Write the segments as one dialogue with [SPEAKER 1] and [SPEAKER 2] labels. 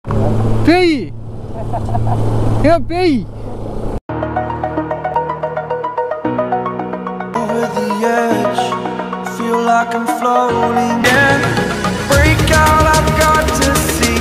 [SPEAKER 1] பேய் ஏ பேய்
[SPEAKER 2] over the edge. Feel like I'm floating in. Break out, I've got to see.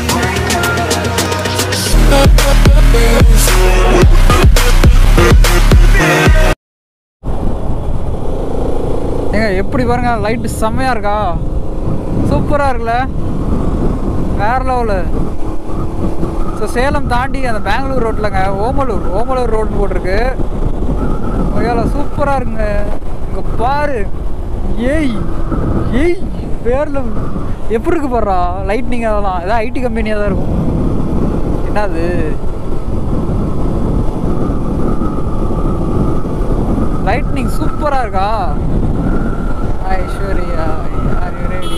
[SPEAKER 1] ஏங்க எப்படி பாருங்க லைட்டு செம்மையா இருக்கா சூப்பரா இருக்குல்ல வேற லெவலு ஸோ சேலம் தாண்டி அந்த பெங்களூர் ரோட்லங்க ஓமலூர் ஓமலூர் ரோடு போட்டிருக்கு ஐயால சூப்பராக இருக்குங்க இங்கே பாரு ஏய் ஏய் பேரில் எப்படி இருக்கு பாடுறா லைட்னிங் அதெல்லாம் ஏதாவது ஐடி கம்பெனியாக தான் இருக்கும் என்னது லைட்னிங் சூப்பராக இருக்கா Aishwarya are you ready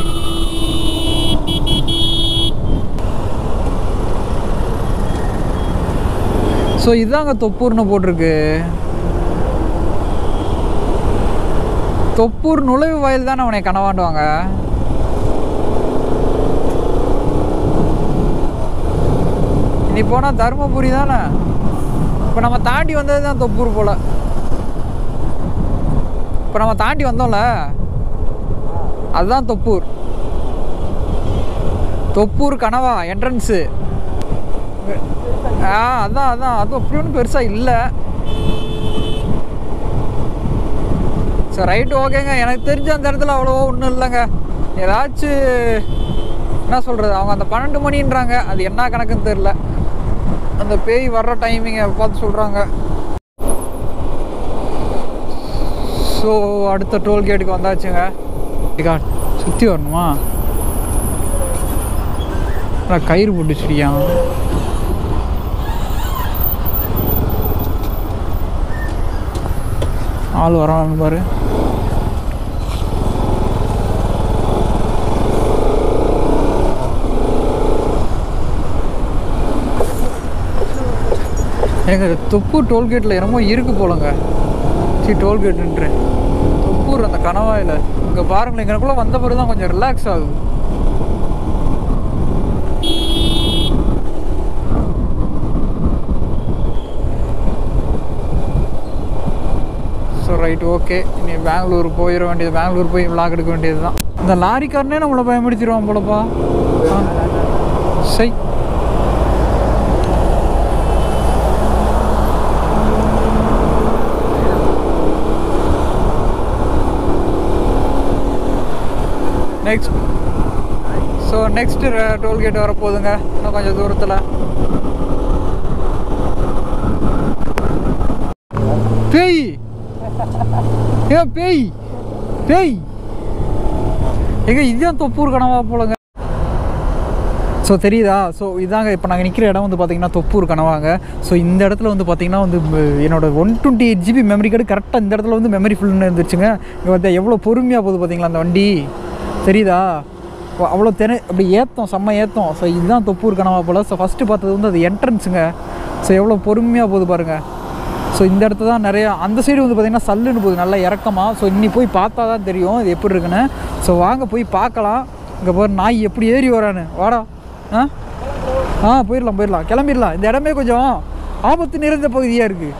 [SPEAKER 1] so இதாங்க தொப்பூர்னு போட்டிருக்கு தொப்பூர் நுழைவு வாயில் தானே அவனை கனவாண்டுவாங்க இனி போனால் தருமபுரி தானே இப்போ நம்ம தாண்டி வந்தது தான் தொப்பூர் போல் இப்போ நம்ம தாண்டி வந்தோம்ல அதுதான் தொப்பூர் தொப்பூர் கனவா என்ட்ரன்ஸு ஆ அதான் அதான் அது அப்படி ஒன்றும் பெருசாக இல்லை சரி ரைட்டு ஓகேங்க எனக்கு தெரிஞ்ச அந்த இடத்துல அவ்வளோ ஒன்றும் இல்லைங்க ஏதாச்சும் என்ன சொல்கிறது அவங்க அந்த பன்னெண்டு மணின்றாங்க அது என்ன கணக்குன்னு தெரில அந்த பேய் வர்ற டைமிங்கை பார்த்து சொல்கிறாங்க ஸோ அடுத்த டோல்கேட்டுக்கு வந்தாச்சுங்க காட் சுற்றி வரணுமா அதான் கயிறு போட்டு வச்சிருக்கியான் ஆள் வரான்னு பாரு எங்க தொப்பூர் டோல்கேட்டில் என்னமோ இருக்கு போலங்க சி டோல்கேட்டுன்றேன் தொப்பூர் அந்த கணவாயில் இங்கே பாருங்களேன் எனக்குள்ளே வந்த பிறகு தான் கொஞ்சம் ரிலாக்ஸ் ஆகுது ஸோ ரைட் ஓகே இனி பெங்களூர் போயிட வேண்டியது பெங்களூர் போய் விளாக் எடுக்க வேண்டியது தான் இந்த லாரிக்காரனே நம்மளை பயன்படுத்திடுவான் போலப்பா ஆ. சை நெக்ஸ்ட் ஸோ நெக்ஸ்ட் டோல்கேட் வரப்போகுதுங்க இன்னும் கொஞ்சம் தூரத்தில் பேய் ஏ பேய் பேய் எங்க இதுதான் தொப்பூர் கனவா போலங்க ஸோ தெரியுதா ஸோ இதாங்க இப்போ நாங்கள் நிற்கிற இடம் வந்து பார்த்தீங்கன்னா தொப்பூர் கனவாங்க ஸோ இந்த இடத்துல வந்து பார்த்தீங்கன்னா வந்து ம- என்னோட one twenty eight GB memory card கரெக்டாக இந்த இடத்துல வந்து மெமரி ஃபுல்னு இருந்துச்சுங்க இங்கே வந்து எவ்வளோ பொறுமையாக போகுது பார்த்தீங்களா அந்த வண்டி தெரியுதா ஓ, அவ்வளோ தென அப்படி ஏத்தம் செம்ம ஏத்தம் ஸோ இதுதான் தொப்பூர் கனவா போல் ஸோ ஃபஸ்ட்டு பார்த்தது வந்து அது என்ட்ரன்ஸுங்க ஸோ எவ்வளோ பொறுமையாக போகுது பாருங்கள் ஸோ இந்த இடத்துல தான் நிறையா அந்த சைடு வந்து பார்த்திங்கன்னா சல்லுன்னு போகுது நல்லா இறக்கமாக ஸோ இன்னி போய் பார்த்தா தான் தெரியும் இது எப்படி இருக்குன்னு ஸோ வாங்க போய் பார்க்கலாம் இங்கே பாரு நாய் எப்படி ஏறி வரான்னு வாடா ஆ ஆ போயிடலாம் போயிடலாம் கிளம்பிடலாம் இந்த இடமே கொஞ்சம் ஆபத்து நிறைந்த பகுதியாக இருக்குது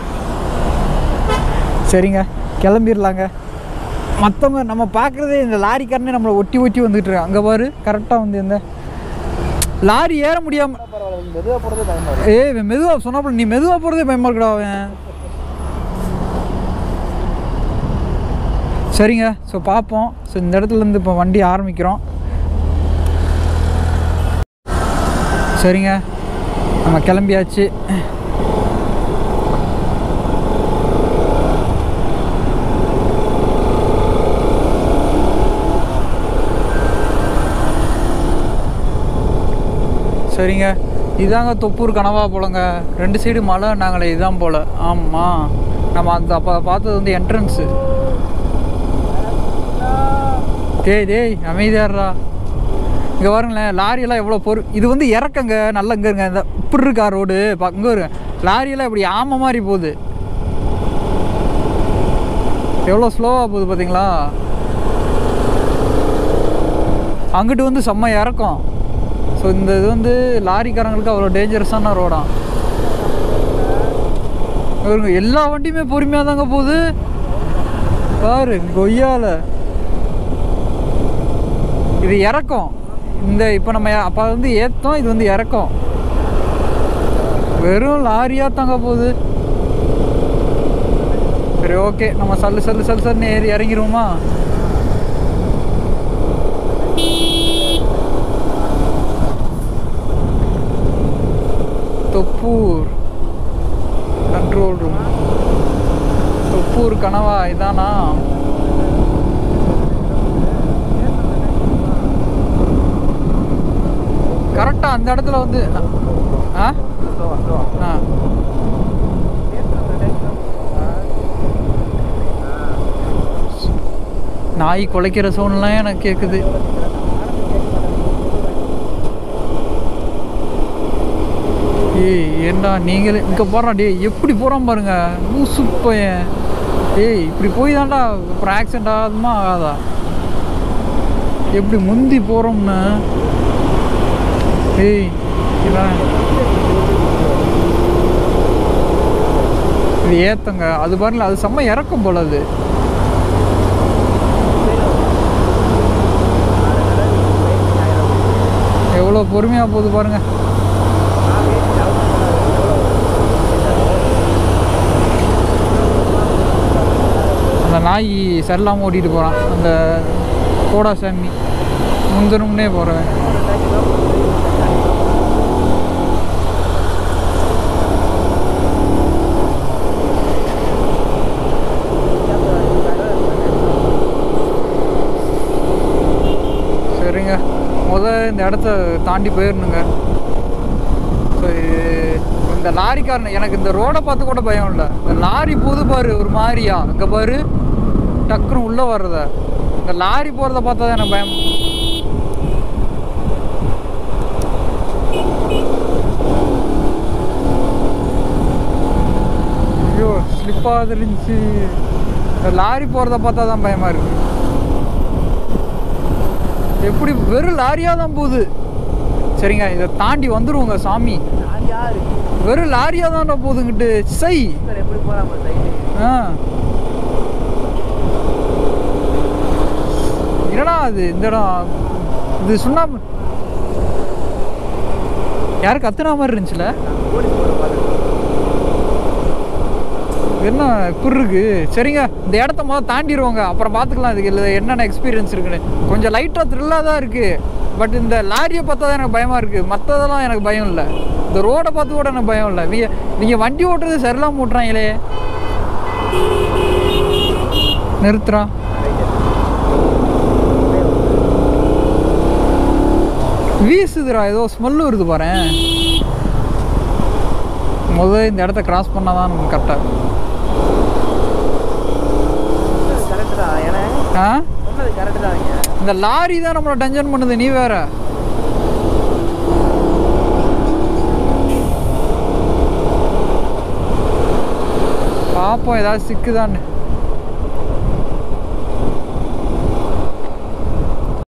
[SPEAKER 1] சரிங்க கிளம்பிடலாங்க மற்றவங்க நம்ம பார்க்குறதே இந்த லாரிக்காரனே நம்மளை ஒட்டி ஒட்டி வந்துட்டு இருக்காங்க அங்கே பாரு கரெக்டாக வந்து இந்த லாரி ஏற முடியாமல்
[SPEAKER 3] மெதுவாக போகிறது பயமா
[SPEAKER 1] ஏய் இவன் மெதுவாக சொன்னாப்புல நீ மெதுவாக போகிறதே பயமா இருக்குடா அவன் சரிங்க ஸோ பார்ப்போம் ஸோ இந்த இடத்துலேருந்து இப்போ வண்டி ஆரம்பிக்கிறோம் சரிங்க நம்ம கிளம்பியாச்சு சரிங்க இதாங்க தொப்பூர் கனவா போலங்க ரெண்டு சைடு மலை நாங்களே இதான் போல ஆமாம் நம்ம அந்த அப்போ பார்த்தது வந்து என்ட்ரன்ஸு டேய் டேய் அமைதியாடுறா இங்கே பாருங்களேன் லாரியெல்லாம் எவ்வளோ பொறு இது வந்து இறக்கங்க நல்லா இங்கே இருங்க இந்த இப்படி இருக்கா ரோடு இங்கே வருங்க லாரியெல்லாம் இப்படி ஆமை மாதிரி போகுது எவ்வளோ ஸ்லோவாக போகுது பார்த்தீங்களா அங்கிட்டு வந்து செம்ம இறக்கம் ஸோ இந்த இது வந்து லாரிக்காரங்களுக்கு அவ்வளோ டேஞ்சரஸான ரோடாம் இவருங்க எல்லா வண்டியுமே பொறுமையாக தாங்க போகுது பாரு கொய்யால இது இறக்கம் இந்த இப்போ நம்ம அப்போ வந்து ஏற்றோம் இது வந்து இறக்கம் வெறும் லாரியாக தாங்க போகுது சரி ஓகே நம்ம சல்லு சல்லு சல்லு சல்லுன்னு ஏறி இறங்கிருவோமா தொப்பூர் கண்ட்ரோல் ரூம் தொப்பூர் கனவா இதானா கரெக்டாக அந்த இடத்துல வந்து ஆ ஆ நாய் குலைக்கிற சவுண்ட்லாம் எனக்கு கேட்குது ஏய் ஏண்டா நீங்களே இங்கே போகிறான் டேய் எப்படி போகிறான் பாருங்க லூசு பையன் ஏய் இப்படி போய் தான்டா அப்புறம் ஆக்சிடென்ட் ஆகாதுமா ஆகாதா எப்படி முந்தி போகிறோம்னு ஏய் இதான் இது ஏத்தங்க அது பாருங்களேன் அது செம்ம இறக்கும் போல அது எவ்வளோ பொறுமையாக போகுது பாருங்க அந்த நாய் சரியில்லாமல் ஓட்டிகிட்டு போகிறான் அந்த கோடா சாமி முந்தனும்னே போகிறவன் சரிங்க முத இந்த இடத்த தாண்டி போயிடணுங்க ஸோ இந்த லாரிக்காரன் எனக்கு இந்த ரோடை பார்த்து கூட பயம் இல்லை இந்த லாரி போது பாரு ஒரு மாதிரியா அங்கே பாரு டக்குன்னு உள்ளே வர்றத இந்த லாரி போகிறத பார்த்தா தான் எனக்கு பயம் ஐயோ ஸ்லிப்பாக இருந்துச்சு இந்த லாரி போகிறத பார்த்தா தான் பயமாக இருக்கு எப்படி வெறும் லாரியாக தான் போகுது சரிங்க இதை தாண்டி வந்துருவோங்க சாமி வெறும் லாரியாக தான்டா போகுதுங்கிட்டு சை
[SPEAKER 3] எப்படி போறாம சைடு
[SPEAKER 1] ஆ என்னடா அது இந்த இடம் இது சுண்ணாம்பு யாரும் கத்துனா மாதிரி இருந்துச்சுல
[SPEAKER 3] போலீஸ் போட பாருங்க
[SPEAKER 1] என்ன இப்படி இருக்கு சரிங்க இந்த இடத்த முதல்ல தாண்டிடுவோங்க அப்புறம் பார்த்துக்கலாம் இதுக்கு இல்லை என்னென்ன எக்ஸ்பீரியன்ஸ் இருக்குன்னு கொஞ்சம் லைட்டாக த்ரில்லாக தான் இருக்குது பட் இந்த லாரியை பார்த்தா தான் எனக்கு பயமாக இருக்குது மற்றதெல்லாம் எனக்கு பயம் இல்லை இந்த ரோடை பார்த்து கூட எனக்கு பயம் இல்லை நீங்கள் நீங்கள் வண்டி ஓட்டுறது சரியில்லாம ஓட்டுறாங்களே நிறுத்துறான் வீசுதுடா ஏதோ ஸ்மெல் வருது பாரு முதல்ல இந்த இடத்த கிராஸ் பண்ணால் தான் நமக்கு கரெக்டாக
[SPEAKER 3] கரெக்ட் தான் ஏன்னா
[SPEAKER 1] ஆ
[SPEAKER 3] சொன்னது கரெக்ட் தான் இங்க
[SPEAKER 1] இந்த லாரி தான் நம்மளை டென்ஷன் பண்ணுது நீ வேற பார்ப்போம் ஏதாவது சிக்குதான்னு